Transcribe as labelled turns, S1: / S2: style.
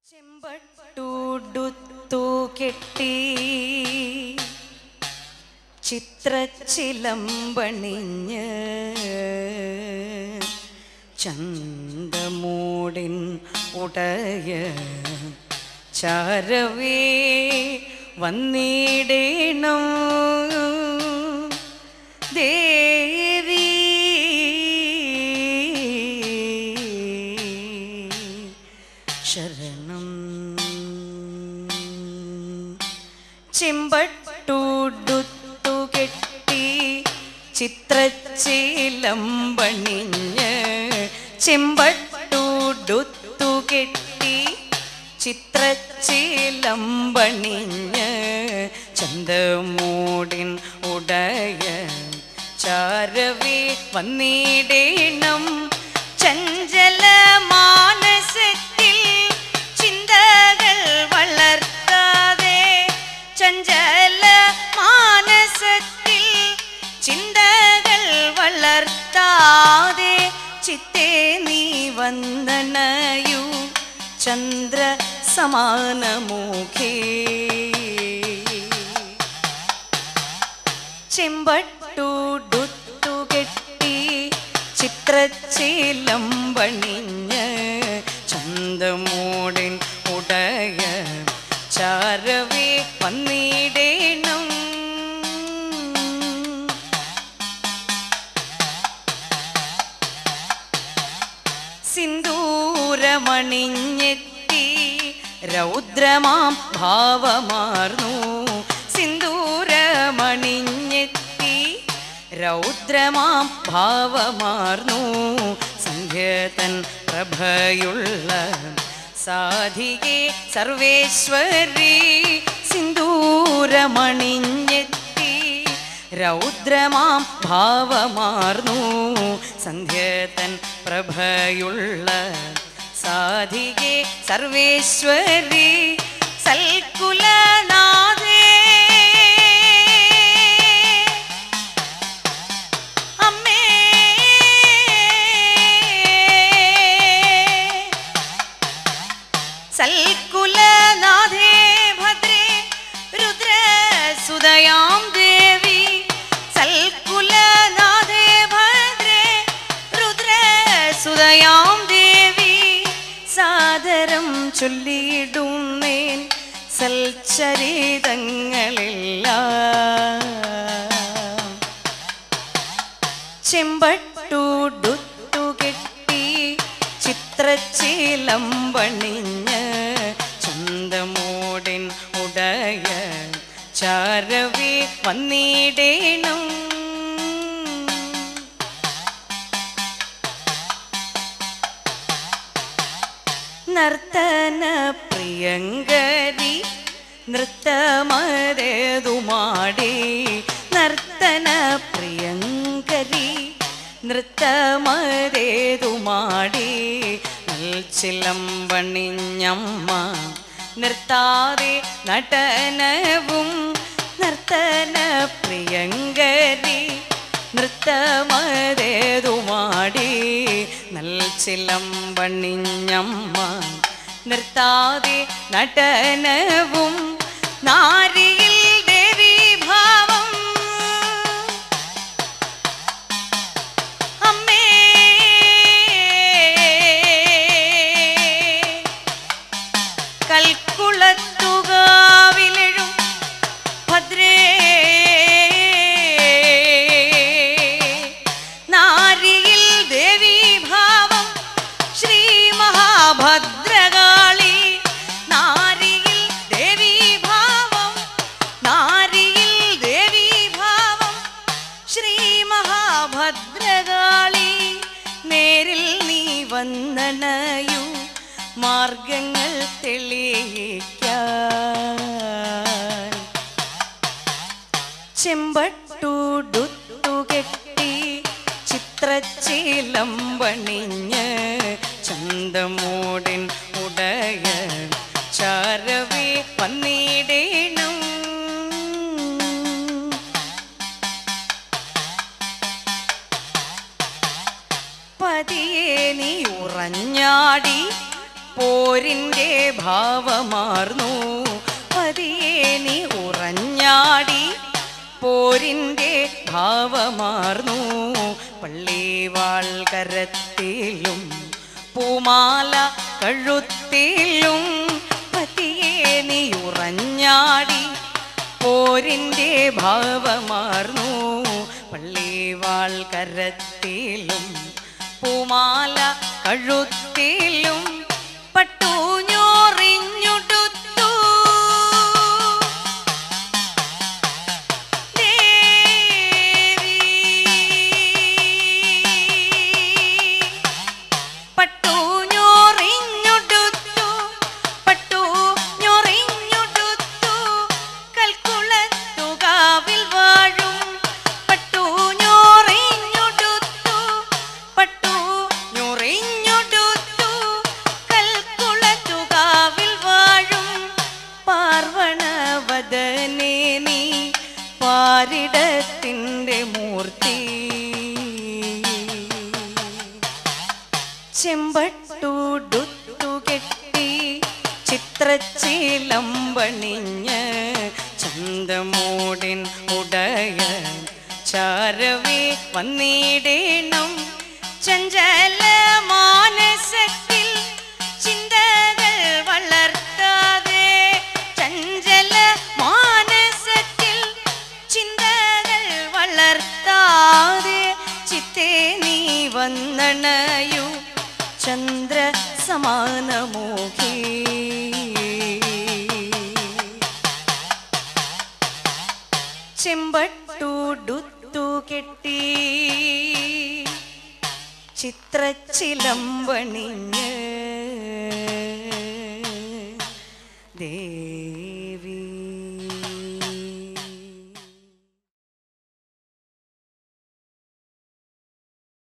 S1: ചെമ്പട്ടുടുത്തു കെട്ടി ചിത്രച്ചിലമ്പണിഞ്ഞ് ചന്തമൂടിൻ ഉടയ ചാരവേ വന്നിടേണം ദേവി ശരണം ചെമ്പട്ടുടുത്തു കെട്ടി ചിത്രച്ചിലമ്പണിഞ്ഞ് ചെമ്പട്ടുടുത്തു കെട്ടി ചിത്രച്ചിലമ്പണിഞ്ഞ് ചന്തമൂടിൻ ഉടയ ചാരവേ വന്നിടേണം ചഞ്ചല മാനസത്തിൽ ചിന്തകൾ വളർത്താതെ ചഞ്ചല മാനസത്തിൽ ചിന്തകൾ വളർത്താതെ ചിത്തേ നീ വന്ദനയു ചന്ദ്ര സമാനമുഖേ ചെമ്പട്ടുടുത്തു കെട്ടി ചിത്രച്ചിലമ്പണിഞ്ഞ് ചന്തമൂടിൻ ഉടയ ചാരവേ വന്നിടേണം സിന്ദൂരമണിഞ്ഞെത്തി രൗദ്രമാം ഭാവമാർന്നു സിന്ദൂരമണിഞ്ഞെത്തി രൗദ്രമാം ഭാവമാർന്നു സന്ധ്യതൻ പ്രഭയുള്ള സാധികെ സർവേശ്വരി സിന്ദൂരമണിഞ്ഞെത്തി രൗദ്രമാം ഭാവമാർന്നു സന്ധ്യതൻ പ്രഭയുള്ള സാധികെ സർവേശ്വരി സൽക്കുലനാഥേ അമ്മേ സൽക്കുലനാഥേ ഭദ്രേ രുദ്രസുതയാം ദേവി സൽക്കുലനാഥേ ഭദ്രേ രുദ്രസുതയാം ദേവി സാദരം ചൊല്ലിയിടുന്നേൻ സൽച്ചരിതങ്ങളെല്ലാം ചെമ്പട്ടുടുത്തു കെട്ടി ചിത്രച്ചിലമ്പണിഞ്ഞ് ചന്തമൂടിൻ ഉടയ ചാരവേ വന്നിടേണം നർത്തന പ്രിയങ്കരി നൃത്തമരേതുമാടി നർത്തന പ്രിയങ്കരി നൃത്തമരേതുമാടി ചിലമ്പണിഞ്ഞമ്മ നിർത്താതെ നടനവും നർത്തന പ്രിയങ്കരി നൃത്തമരേതുമാടി ചിലമ്പണിഞ്ഞമ്മ നിർത്താതെ നടനവും നാരിയിൽ ദേവി ഭാവം അമ്മേ കൽക്കുളത്തുകാവിലെഴും ഭദ്രേ നാരിയിൽ ദേവി ഭാവം ശ്രീ മഹാഭദ്രകാളി നാരിയിൽ ദേവി ഭാവം നാരിയിൽ ദേവി ഭാവം ശ്രീ മഹാഭദ്രകാളി നേരിൽ നീ വന്ദനയു മാർഗങ്ങൾ തെളിയിക്കാൻ ചെമ്പട്ടുടുത്തു കെട്ടി ചിത്രച്ചിലമ്പണിഞ്ഞ് ചന്തമൂടിൻ ഉടയ ചാരവേ വന്നിടേണം പതിയെ നീ ഉറഞ്ഞാടി പോരിൻ്റെ ഭാവമാർന്നു പതിയെ നീ ഉറഞ്ഞാടി പോരിൻ്റെ ഭാവമാർന്നു പള്ളിവാൾ കരത്തിലും പൂമാല കഴുത്തിലും പതിയെ നീ ഉറഞ്ഞാടി പോരിൻ്റെ ഭാവമാർന്നു പള്ളിവാൾ കരത്തിലും പൂമാല കഴുത്തിലും പട്ടൂഞ്ഞോറിഞ്ഞുടുത്തു ദേവി പട്ടൂഞ്ഞോറിഞ്ഞുടുത്തു പട്ടൂഞ്ഞോറിഞ്ഞുടുത്തു കൽക്കുളത്തുകാവിൽ വാഴും പട്ടൂഞ്ഞോറിഞ്ഞുടുത്തു പട്ടൂഞ്ഞോറിഞ്ഞുടുത്തു കൽക്കുളത്തുകാവിൽ വാഴും പാർവണവദനേ നീ പാരിടത്തിൻ്റെ മൂർത്തി ചെമ്പട്ടുടുത്തു കെട്ടി ചിത്രച്ചിലമ്പണിഞ്ഞ് ചന്തമൂടിൻ ഉടയ ചാരവേ വന്നിടേണം ചഞ്ചല മാനസത്തിൽ ചിന്തകൾ വളർത്താതെ ചഞ്ചല മാനസത്തിൽ ചിന്തകൾ വളർത്താതെ ചിത്തേ നീ വന്നണയു ചന്ദ്ര സമാനമോഹി ചെമ്പട്ടുടുത്തു കെട്ടി ചിത്രച്ചിലമ്പണിഞ്ഞ്